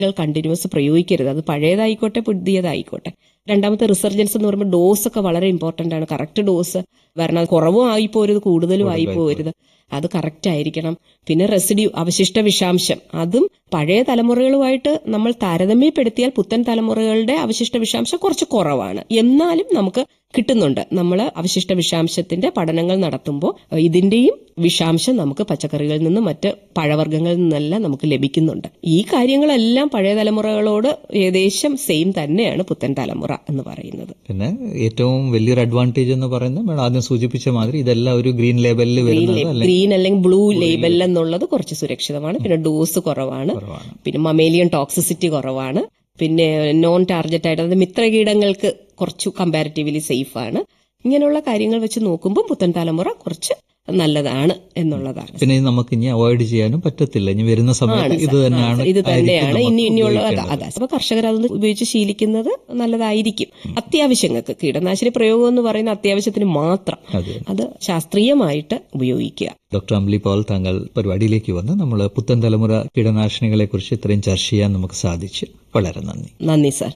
Continuous പ്രയോഗിക്കരുത് അത് പഴയതായിക്കോട്ടെ പുതിയതായിക്കോട്ടെ രണ്ടാമത്തെ resurgence എന്ന് പറയുമ്പോൾ ഡോസ് ഒക്കെ വളരെ ഇമ്പോർട്ടന്റ് ആണ് കറക്റ്റ് ഡോസ് വരണം കുറവും ആയി പോരുത് കൂടുതലും ആയി പോരുത് അത് കറക്റ്റ് ആയിരിക്കണം പിന്നെ റെസിഡ്യൂ അവശിഷ്ട വിഷാംശം അതും പഴയ തലമുറകളുമായിട്ട് നമ്മൾ താരതമ്യപ്പെടുത്തിയാൽ പുത്തൻ തലമുറകളുടെ അവശിഷ്ട വിഷാംശം കുറച്ച് കുറവാണ് എന്നാലും നമുക്ക് കിട്ടുന്നുണ്ട് നമ്മൾ അവശിഷ്ട വിഷാംശത്തിന്റെ പഠനങ്ങൾ നടത്തുമ്പോൾ ഇതിന്റെയും വിഷാംശം നമുക്ക് പച്ചക്കറികളിൽ നിന്നും മറ്റ് പഴവർഗ്ഗങ്ങളിൽ നിന്നെല്ലാം നമുക്ക് ലഭിക്കുന്നുണ്ട് ഈ കാര്യങ്ങളെല്ലാം പഴയ തലമുറകളോട് ഏകദേശം സെയിം തന്നെയാണ് പുത്തൻ തലമുറ എന്ന് പറയുന്നത് പിന്നെ ഏറ്റവും വലിയൊരു അഡ്വാൻറ്റേജ് എന്ന് പറയുന്നത് മേഡം ആദ്യം സൂചിപ്പിച്ച മാതിരി ഇതെല്ലാം ഒരു ഗ്രീൻ ലേബലിൽ വരുന്നത് അല്ലെങ്കിൽ ഗ്രീൻ അല്ലെങ്കിൽ ബ്ലൂ ലേബൽ എന്നുള്ളത് കുറച്ച് സുരക്ഷിതമാണ് പിന്നെ ഡോസ് കുറവാണ് കുറവാണ് പിന്നെ മമേലിയൻ ടോക്സിസിറ്റി കുറവാണ് പിന്നെ നോൺ ടാർഗറ്റ് ആയിട്ട് അതായത് മിത്രകീടങ്ങൾക്ക് കുറച്ച് കമ്പാരിറ്റീവ്ലി സേഫ് ആണ് ഇങ്ങനെയുള്ള കാര്യങ്ങൾ വെച്ച് നോക്കുമ്പോൾ പുത്തൻ തലമുറ കുറച്ച് നല്ലതാണ് എന്നുള്ളതാണ് പിന്നെ ഇത് നമുക്ക് ഇനി അവോയ്ഡ് ചെയ്യാനും പറ്റത്തില്ല ഇനി വരുന്ന സമയത്ത് ഇത് തന്നെയാണ് ഇത് തന്നെയാണ് ആയിരിക്കും ഇനി നമുക്ക് ഇനിയുള്ള ഉപയോഗിക്കേണ്ടത്. അതെ അപ്പൊ കർഷകർ അതൊന്ന് ഉപയോഗിച്ച് ശീലിക്കുന്നത് നല്ലതായിരിക്കും അത്യാവശ്യങ്ങൾക്ക് കീടനാശിനി പ്രയോഗം എന്ന് പറയുന്ന അത്യാവശ്യത്തിന് മാത്രം അതെ അത് ശാസ്ത്രീയമായിട്ട് ഉപയോഗിക്കുക ഡോക്ടർ അംലി പോൾ താങ്കൾ പരിപാടിയിലേക്ക് വന്ന് നമ്മൾ പുത്തൻ തലമുറ കീടനാശിനികളെ കുറിച്ച് ഇത്രയും ചർച്ച ചെയ്യാൻ നമുക്ക് സാധിച്ചു വളരെ നന്ദി നന്ദി സാർ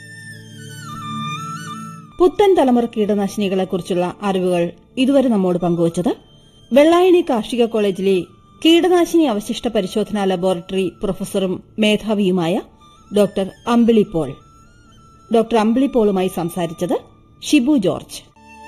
പുത്തൻ തലമുറ കീടനാശിനികളെ കുറിച്ചുള്ള അറിവുകൾ ഇതുവരെ നമ്മോട് പങ്കുവച്ചത് വെള്ളായണി കാർഷിക കോളേജിലെ കീടനാശിനി അവശിഷ്ട പരിശോധനാ ലബോറട്ടറി പ്രൊഫസറും മേധാവിയുമായ doctor Ambili Paul doctor Ambili പോളുമായി സംസാരിച്ചത് ഷിബു ജോർജ്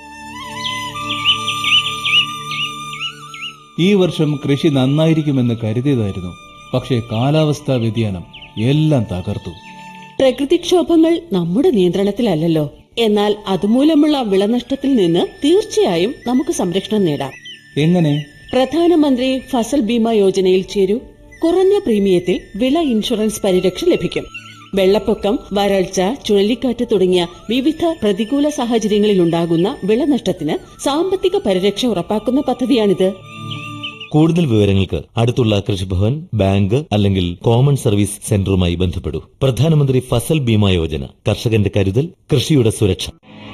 ഈ വർഷം കൃഷി നന്നായിരിക്കുമെന്ന് കരുതിയതായിരുന്നു പക്ഷേ കാലാവസ്ഥാ വ്യതിയാനം എല്ലാം തകർത്തു പ്രകൃതിക്ഷോഭങ്ങൾ നമ്മുടെ നിയന്ത്രണത്തിലല്ലല്ലോ എന്നാൽ അതുമൂലമുള്ള വിളനഷ്ടത്തിൽ നിന്ന് തീർച്ചയായും നമുക്ക് സംരക്ഷണം നേടാം എങ്ങനെ പ്രധാനമന്ത്രി ഫസൽ ബീമ യോജനയിൽ ചേരൂ കുറഞ്ഞ പ്രീമിയത്തിൽ വിള ഇൻഷുറൻസ് പരിരക്ഷ ലഭിക്കും വെള്ളപ്പൊക്കം വരൾച്ച ചുഴലിക്കാറ്റ് തുടങ്ങിയ വിവിധ പ്രതികൂല സാഹചര്യങ്ങളിലുണ്ടാകുന്ന വിളനഷ്ടത്തിന് സാമ്പത്തിക പരിരക്ഷ ഉറപ്പാക്കുന്ന പദ്ധതിയാണിത് കൂടുതൽ വിവരങ്ങൾക്ക് അടുത്തുള്ള കൃഷിഭവൻ ബാങ്ക് അല്ലെങ്കിൽ കോമൺ സർവീസ് സെന്ററുമായി ബന്ധപ്പെടൂ പ്രധാനമന്ത്രി ഫസൽ ബീമ യോജന കർഷകന്റെ കരുതൽ കൃഷിയുടെ സുരക്ഷ